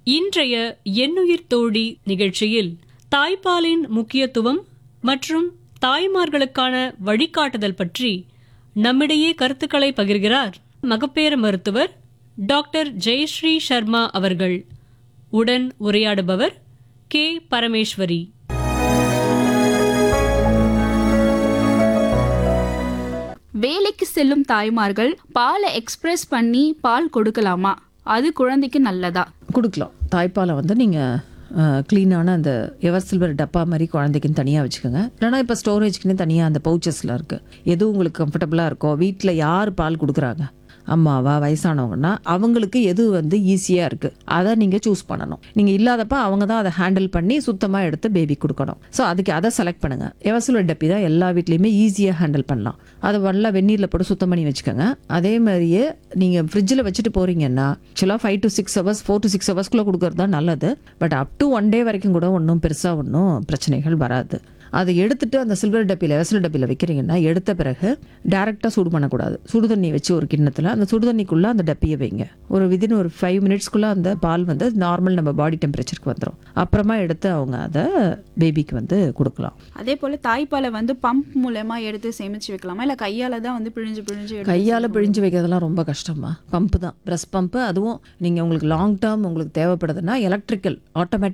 இன்றைய எண்ணுயிர் தோழி நிகழ்ச்சியில் தாய்ப்பாலின் முக்கியத்துவம் மற்றும் தாய்மார்களுக்கான வழிகாட்டுதல் பற்றி நம்மிடையே கருத்துக்களை பகிர்கிறார் மகப்பேறு மருத்துவர் டாக்டர் ஜெயஸ்ரீ சர்மா அவர்கள் உடன் உரையாடுபவர் கே பரமேஸ்வரி வேலைக்கு செல்லும் தாய்மார்கள் பாலை எக்ஸ்பிரஸ் பண்ணி பால் கொடுக்கலாமா அது குழந்தைக்கு நல்லதா கொடுக்கலாம் தாய்ப்பாலை வந்து நீங்கள் க்ளீனான அந்த எவர் சில்வர் டப்பா மாதிரி குழந்தைக்குன்னு தனியாக வச்சுக்கோங்க இல்லைனா இப்போ ஸ்டோரேஜ்க்குன்னு தனியாக அந்த பவுச்சஸில் இருக்குது எது உங்களுக்கு கம்ஃபர்டபுளாக இருக்கோ வீட்டில் யார் பால் கொடுக்குறாங்க அம்மாவா வயசானவங்கன்னா அவங்களுக்கு எது வந்து ஈஸியாக இருக்குது அதை நீங்கள் சூஸ் பண்ணணும் நீங்கள் இல்லாதப்ப அவங்க தான் அதை ஹேண்டில் பண்ணி சுத்தமாக எடுத்து பேபி கொடுக்கணும் ஸோ அதுக்கு அதை செலக்ட் பண்ணுங்கள் எவசில் டப்பி தான் எல்லா வீட்லேயுமே ஈஸியாக ஹேண்டில் பண்ணலாம் அதை நல்லா வெந்நீரில் போட்டு சுத்தம் பண்ணி வச்சுக்கோங்க அதே மாதிரியே நீங்கள் ஃப்ரிட்ஜில் வச்சுட்டு போகிறீங்கன்னா ஆக்சுவலாக five to six hours four to six ஹவர்ஸ்க்குள்ளே கொடுக்குறது தான் நல்லது but up to one day வரைக்கும் கூட ஒன்றும் பெருசாக ஒன்றும் பிரச்சனைகள் வராது அதை எடுத்துட்டு அந்த சில்வர் டப்பியில் வெசல் டப்பியில் வைக்கிறீங்கன்னா எடுத்த பிறகு டேரெக்டாக சூடு பண்ணக்கூடாது சுடு தண்ணி வச்சு ஒரு கிண்ணத்தில் அந்த சுடு தண்ணிக்குள்ளே அந்த டப்பியை வைங்க ஒரு விதின் ஒரு ஃபைவ் மினிட்ஸ்க்குள்ளே அந்த பால் வந்து நார்மல் நம்ம பாடி டெம்பரேச்சருக்கு வந்துடும் அப்புறமா எடுத்து அவங்க அதை பேபிக்கு வந்து கொடுக்கலாம் அதே போல தாய்ப்பாலை வந்து பம்ப் மூலமா எடுத்து சேமிச்சு வைக்கலாமா இல்ல கையால தான் வந்து பிழிஞ்சு பிழிஞ்சு எடுத்து கையால் பிழிஞ்சு வைக்கிறதெல்லாம் ரொம்ப கஷ்டமா பம்பு தான் ப்ரெஸ் பம்பு அதுவும் நீங்கள் உங்களுக்கு லாங் டேர்ம் உங்களுக்கு தேவைப்படுதுன்னா எலக்ட்ரிக்கல் ஆட்டோமேட்டிக்